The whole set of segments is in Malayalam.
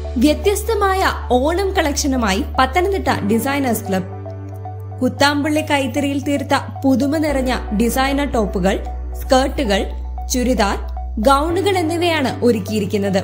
വ്യത്യസ്തമായ ഓണം കളക്ഷനുമായി പത്തനംതിട്ട ഡിസൈനേഴ്സ് ക്ലബ് കുത്താമ്പള്ളി കൈത്തറിയിൽ തീർത്ത പുതുമ നിറഞ്ഞ ഡിസൈനർ ടോപ്പുകൾ സ്കേർട്ടുകൾ ചുരിദാർ ഗൗണുകൾ എന്നിവയാണ് ഒരുക്കിയിരിക്കുന്നത്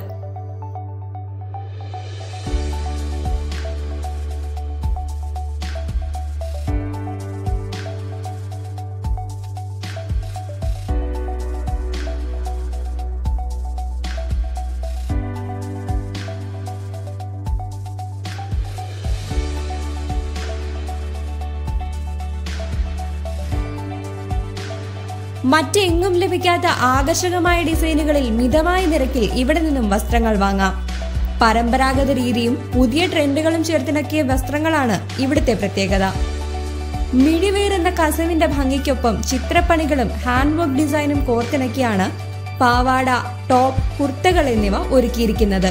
മറ്റെങ്ങും ലഭിക്കാത്ത ആകർഷകമായ ഡിസൈനുകളിൽ മിതമായ നിരക്കിൽ ഇവിടെ നിന്നും വസ്ത്രങ്ങൾ വാങ്ങാം പരമ്പരാഗത രീതിയും പുതിയ ട്രെൻഡുകളും ചേർത്തിണക്കിയ വസ്ത്രങ്ങളാണ് ഇവിടുത്തെ പ്രത്യേകത മിഴിവേർ എന്ന കസവിന്റെ ഭംഗിക്കൊപ്പം ചിത്രപ്പണികളും ഹാൻഡ് വർക്ക് ഡിസൈനും കോർത്തിണക്കിയാണ് പാവാട ടോപ്പ് കുർത്തകൾ എന്നിവ ഒരുക്കിയിരിക്കുന്നത്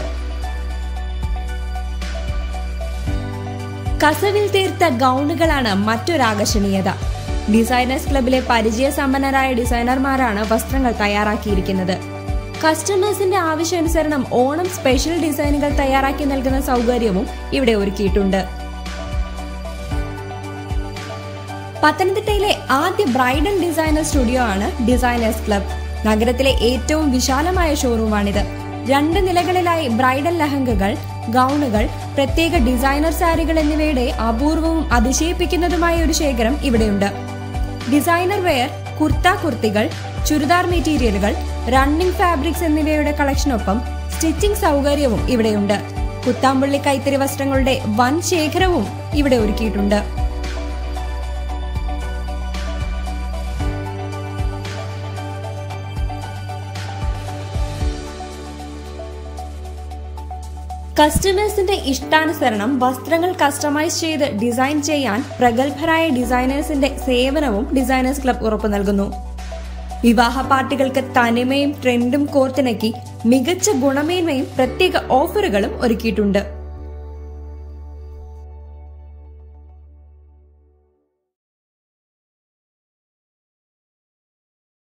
കസവിൽ തീർത്ത ഗൗണുകളാണ് മറ്റൊരാകർഷണീയത ഡിസൈനേഴ്സ് ക്ലബിലെ പരിചയസമ്പന്നരായ ഡിസൈനർമാരാണ് വസ്ത്രങ്ങൾ തയ്യാറാക്കിയിരിക്കുന്നത് കസ്റ്റമേഴ്സിന്റെ ആവശ്യാനുസരണം ഓണം സ്പെഷ്യൽ ഡിസൈനുകൾ തയ്യാറാക്കി നൽകുന്ന സൗകര്യവും ഇവിടെ ഒരുക്കിയിട്ടുണ്ട് പത്തനംതിട്ടയിലെ ആദ്യ ബ്രൈഡൽ ഡിസൈനർ സ്റ്റുഡിയോ ആണ് ഡിസൈനേഴ്സ് ക്ലബ് നഗരത്തിലെ ഏറ്റവും വിശാലമായ ഷോറൂമാണിത് രണ്ട് നിലകളിലായി ബ്രൈഡൽ ലഹങ്കകൾ ഗൗണുകൾ പ്രത്യേക ഡിസൈനർ സാരികൾ എന്നിവയുടെ അപൂർവവും അതിശയിപ്പിക്കുന്നതുമായ ഒരു ശേഖരം ഇവിടെയുണ്ട് ഡിസൈനർ വെയർ കുർത്ത കുർത്തികൾ ചുരിദാർ മെറ്റീരിയലുകൾ റണ്ണിംഗ് ഫാബ്രിക്സ് എന്നിവയുടെ കളക്ഷനൊപ്പം സ്റ്റിച്ചിംഗ് സൗകര്യവും ഇവിടെയുണ്ട് കുത്താമ്പള്ളി കൈത്തറി വസ്ത്രങ്ങളുടെ വൻ ശേഖരവും ഇവിടെ ഒരുക്കിയിട്ടുണ്ട് കസ്റ്റമേഴ്സിന്റെ ഇഷ്ടാനുസരണം വസ്ത്രങ്ങൾ കസ്റ്റമൈസ് ചെയ്ത് ഡിസൈൻ ചെയ്യാൻ പ്രഗത്ഭരായ ഡിസൈനേഴ്സിന്റെ സേവനവും ഡിസൈനേഴ്സ് ക്ലബ് ഉറപ്പു നൽകുന്നു വിവാഹ പാർട്ടികൾക്ക് തനിമയും ട്രെൻഡും കോർത്തിണക്കി മികച്ച ഗുണമേന്മയും പ്രത്യേക ഓഫറുകളും ഒരുക്കിയിട്ടുണ്ട്